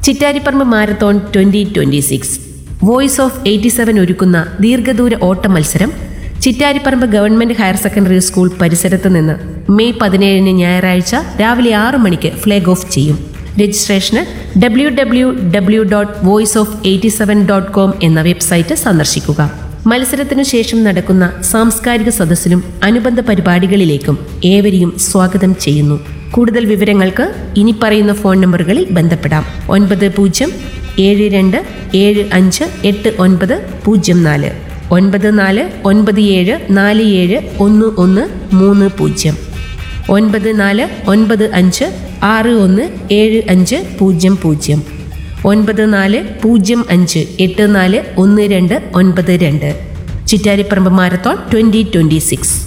Chittariparamba marathon twenty twenty six voice of eighty seven ഒരുക്കുന്ന ദീർഘദൂര ഓട്ട മത്സരം Chittariparamba government higher secondary school പരിസരത്ത് നിന്ന് മെയ് പതിനേഴിന് ഞായറാഴ്ച രാവിലെ ആറു മണിക്ക് ഫ്ലാഗ് ഓഫ് ചെയ്യും രജിസ്ട്രേഷന് W W W dot voice of eighty seven dot com എന്ന വെബ്സൈറ്റ് സന്ദർശിക്കുക മത്സരത്തിനു ശേഷം നടക്കുന്ന സാംസ്കാരിക സദസ്സിലും അനുബന്ധ പരിപാടികളിലേക്കും ഏവരെയും സ്വാഗതം ചെയ്യുന്നു കൂടുതൽ വിവരങ്ങൾക്ക് ഇനി പറയുന്ന ഫോൺ നമ്പറുകളിൽ ബന്ധപ്പെടാം ഒൻപത് പൂജ്യം ഏഴ് രണ്ട് ഏഴ് അഞ്ച് എട്ട് ഒൻപത് പൂജ്യം നാല് ഒൻപത് നാല് ഒൻപത് ഏഴ് നാല് ഏഴ് ഒന്ന് ഒന്ന് മൂന്ന് പൂജ്യം ഒൻപത് നാല് ഒൻപത് അഞ്ച് ആറ് ഒന്ന് ഏഴ് അഞ്ച് പൂജ്യം പൂജ്യം ഒൻപത് നാല് പൂജ്യം അഞ്ച് എട്ട് നാല് ഒന്ന് രണ്ട് ഒൻപത് രണ്ട് Chittariparamba marathon twenty twenty six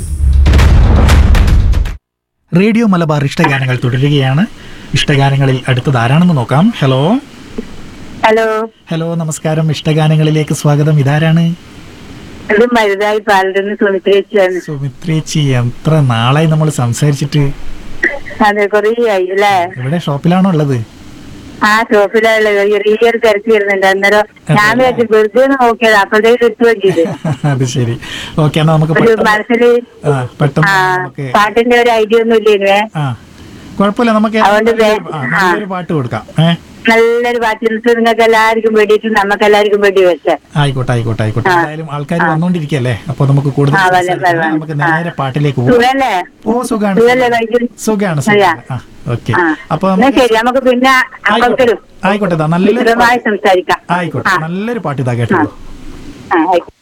radio Malabar ഇഷ്ടഗാനങ്ങൾ തുടരുകയാണ് ഇഷ്ടഗാനങ്ങളിൽ അടുത്തത് ആരാണെന്ന് നോക്കാം ഹലോ ഹലോ ഹലോ നമസ്കാരം ഇഷ്ടഗാനങ്ങളിലേക്ക് സ്വാഗതം ഇതാരാണ് ഇത് മരുതായി പാലരുന്ന് സുമിത്രേച്ചിയാണ് സുമിത്രേച്ചി എത്ര നാളായി നമ്മൾ സംസാരിച്ചിട്ട് അതെ കൊറേ ആയി അല്ലേ ഇവിടെ ഷോപ്പിലാണോ ഉള്ളത് ആ ഷോപ്പിലുള്ള ചെറിയൊരു തിരക്ക് വരുന്നുണ്ട് അന്നേരം ഞാൻ വിചാരിച്ചു വെറുതെ ഒന്ന് നോക്കിയത് അപ്പോഴത്തേക്ക് കിട്ടു പറ്റിയത് അത് ശരി ഓക്കെ എന്നാ നമുക്ക് ഒരു പെട്ടെന്ന് മനസ്സില് ആ പെട്ടെന്ന് ആ നമുക്ക് പാട്ടിന്റെ ഒരു ഐഡിയ ഒന്നും ഇല്ലേ ആ കുഴപ്പമില്ല നമുക്ക് അതുകൊണ്ട് വേ- ആ, നല്ലൊരു പാട്ട് കൊടുക്കാം ഏ നല്ലൊരു പാട്ട് ഇന്നത്തെ നിങ്ങൾക്ക് എല്ലാവർക്കും വേണ്ടിയിട്ട് നമുക്ക് എല്ലാവർക്കും വേണ്ടി വെച്ച ആയിക്കോട്ടെ ആയിക്കോട്ടെ ആയിക്കോട്ടെ ആ. എന്തായാലും ആൾക്കാർ വന്നോണ്ടിരിക്കല്ലേ അപ്പൊ നമുക്ക് കൂടുതൽ ആ, വരാം, സംസാരിക്കാതെ വരാം. നമുക്ക് നേരെ പാട്ടിലേക്ക് പോകും സുഖല്ലേ ഓ സുഖാണ് സുഖല്ലേ വൈദ്യുതി സുഖാണ് അതെയാ? സുഖാണ് ആ ഓക്കെ ആ അപ്പൊ എന്നാ നമുക്ക് ശരി നമുക്ക് പിന്നെ ആയിക്കോട്ടെ അമ്പലത്തിലും ആയിക്കോട്ടെ ദാ നല്ലൊരു വിശദമായി സംസാരിക്കാം ആയിക്കോട്ടെ ആ നല്ലൊരു പാട്ട് ഇതാ കേട്ടോ ആ ആയിക്കോട്ടെ